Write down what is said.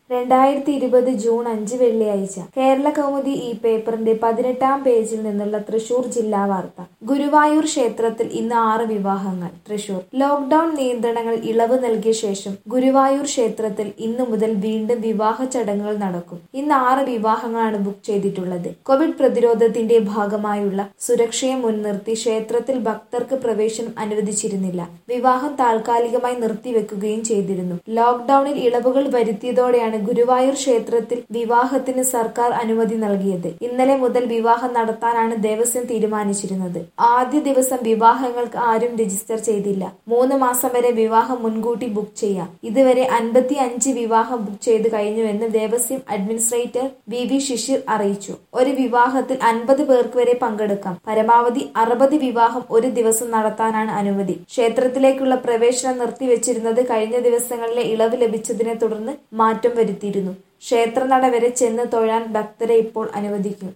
രണ്ടായിരത്തി ഇരുപത് ജൂൺ അഞ്ച് വെള്ളിയാഴ്ച കേരള കൗമുദി ഈ പേപ്പറിന്റെ പതിനെട്ടാം പേജിൽ നിന്നുള്ള തൃശൂർ ജില്ലാ വാർത്ത ഗുരുവായൂർ ക്ഷേത്രത്തിൽ ഇന്ന് ആറ് വിവാഹങ്ങൾ തൃശൂർ ലോക്ഡൌൺ നിയന്ത്രണങ്ങൾ ഇളവ് നൽകിയ ശേഷം ഗുരുവായൂർ ക്ഷേത്രത്തിൽ ഇന്നു മുതൽ വീണ്ടും വിവാഹ ചടങ്ങുകൾ നടക്കും ഇന്ന് ആറ് വിവാഹങ്ങളാണ് ബുക്ക് ചെയ്തിട്ടുള്ളത് കോവിഡ് പ്രതിരോധത്തിന്റെ ഭാഗമായുള്ള സുരക്ഷയെ മുൻനിർത്തി ക്ഷേത്രത്തിൽ ഭക്തർക്ക് പ്രവേശനം അനുവദിച്ചിരുന്നില്ല വിവാഹം താൽക്കാലികമായി നിർത്തിവെക്കുകയും ചെയ്തിരുന്നു ലോക്ഡൌണിൽ ഇളവുകൾ വരുത്തിയതോടെയാണ് ഗുരുവായൂർ ക്ഷേത്രത്തിൽ വിവാഹത്തിന് സർക്കാർ അനുമതി നൽകിയത് ഇന്നലെ മുതൽ വിവാഹം നടത്താനാണ് ദേവസ്വം തീരുമാനിച്ചിരുന്നത് ആദ്യ ദിവസം വിവാഹങ്ങൾക്ക് ആരും രജിസ്റ്റർ ചെയ്തില്ല മൂന്ന് മാസം വരെ വിവാഹം മുൻകൂട്ടി ബുക്ക് ചെയ്യാം ഇതുവരെ അൻപത്തി അഞ്ച് വിവാഹം ബുക്ക് ചെയ്ത് കഴിഞ്ഞുവെന്ന് Devaswom administrator V V Shishir അറിയിച്ചു ഒരു വിവാഹത്തിൽ അൻപത് പേർക്ക് വരെ പങ്കെടുക്കാം പരമാവധി അറുപത് വിവാഹം ഒരു ദിവസം നടത്താനാണ് അനുമതി ക്ഷേത്രത്തിലേക്കുള്ള പ്രവേശനം നിർത്തിവെച്ചിരുന്നത് കഴിഞ്ഞ ദിവസങ്ങളിലെ ഇളവ് ലഭിച്ചതിനെ തുടർന്ന് മാറ്റം വരുത്തിയിരുന്നു ക്ഷേത്രനട വരെ ചെന്ന് തൊഴാൻ ഭക്തരെ ഇപ്പോൾ അനുവദിക്കും